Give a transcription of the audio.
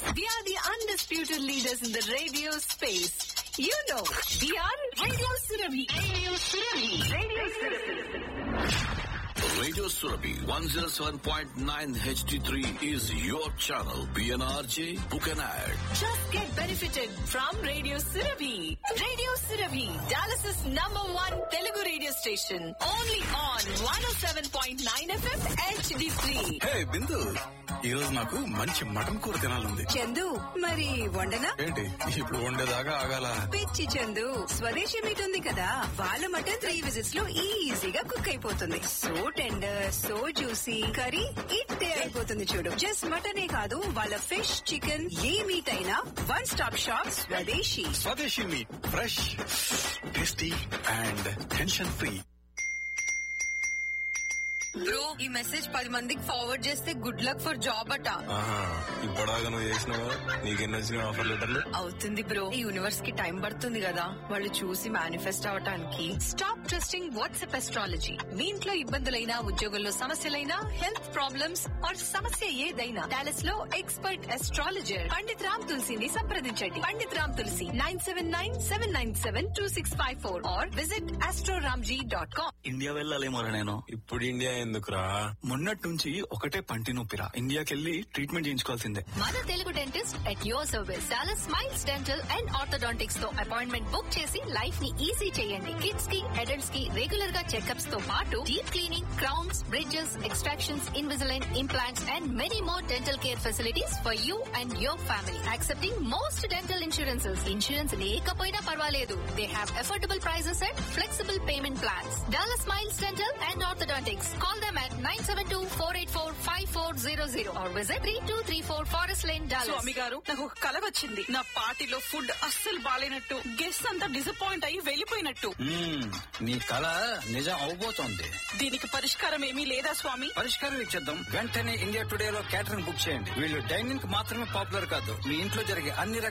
We are the undisputed leaders in the radio space. You know, we are Radio Surabhi. Radio Surabhi. Radio Surabhi. Radio Surabhi 107.9 HD3 is your channel. PNRJ, book an ad. Just get benefited from Radio Surabhi. Radio Surabhi, Dallas's number one Telugu radio station. Only on 107.9 FM HD3. హే బిందు ఈ రోజు నాకు మంచి mutton కూర తినాలంది చందు మరి వండనా ఏంటి ఇప్పుడు వండేదాకా ఆగాల పిచ్చి చందు స్వదేశీ మీట్ ఉంది కదా వాళ్ళ మటన్ త్రీ విజిట్స్ లో ఈజీగా కుక్ అయిపోతుంది so tender so juicy curry ఇట్టే అయిపోతుంది చూడు జస్ట్ మటనే కాదు వాళ్ళ ఫిష్ చికెన్ ఏ మీట్ అయినా one stop shop Swadeshi Swadeshi meat fresh tasty and tension free bro ఈ మెసేజ్ పది మందికి ఫార్వర్డ్ చేస్తే గుడ్ లక్ ఫర్ జాబ్ అట ఆహా ఇప్పటిదాకా నువ్వు చేసినావు నీకెన్ని వచ్చిన ఆఫర్ లెటర్లు అవుతుంది బ్రో ఈ యూనివర్స్ కి టైం పడుతుంది కదా వాళ్ళు చూసి మేనిఫెస్ట్ అవటానికి స్టాప్ ట్రస్టింగ్ వాట్సాప్ ఎస్ట్రాలజీ మీ ఇంట్లో ఇబ్బందులైనా ఉద్యోగంలో సమస్యలైనా హెల్త్ ప్రాబ్లమ్స్ ఆర్ సమస్య ఏదైనా డాలస్ లో ఎక్స్పర్ట్ ఎస్ట్రాలజర్ పండిత్ రామ్ తులసిని సంప్రదించండి Pandit Ram Tulasi nine seven nine seven nine seven two six five four or visit astroramji dot com India వెళ్ళాలేమోరా నేను ఇప్పుడు ఇండియా ఎందుకురా మొన్నటి నుంచి ఒకటే పంటి నొప్పిరా ఇండియాకెళ్ళి ట్రీట్మెంట్ చేయించుకోవాల్సిందే మన Telugu dentist at your service Dallas Smiles Dental and Orthodontics తో అపాయింట్మెంట్ బుక్ చేసి లైఫ్ ని ఈజీ చేయండి కిడ్స్ కి అడల్ట్స్ కి రెగ్యులర్ గా చెకప్స్ తో పాటు deep cleaning crowns bridges extractions Invisalign implants and many more dental care facilities for you and your family accepting most dental insurances insurance లేకపోయినా పర్వాలేదు they have affordable prices and flexible payment plans Dallas Smiles Dental and Orthodontics call them at 972-484-5400 or visit 3234 Forest Lane, Dallas. స్వామి గారు నాకు ఒక కల వచ్చింది నా పార్టీలో ఫుడ్ అస్సలు బాలేనట్టు గెస్ట్ అంతా డిసప్పాయింట్ అయ్యి వెళ్ళిపోయినట్టు నీ కళ నిజం అవబోతోంది దీనికి పరిష్కారం ఏమీ లేదా స్వామి పరిష్కారం ఇచ్చేద్దాం వెంటనే ఇండియా టుడే లో క్యాటరింగ్ బుక్ చేయండి వీళ్ళు డైనింగ్ మాత్రమే పాపులర్ కాదు మీ ఇంట్లో జరిగే అన్ని రకాల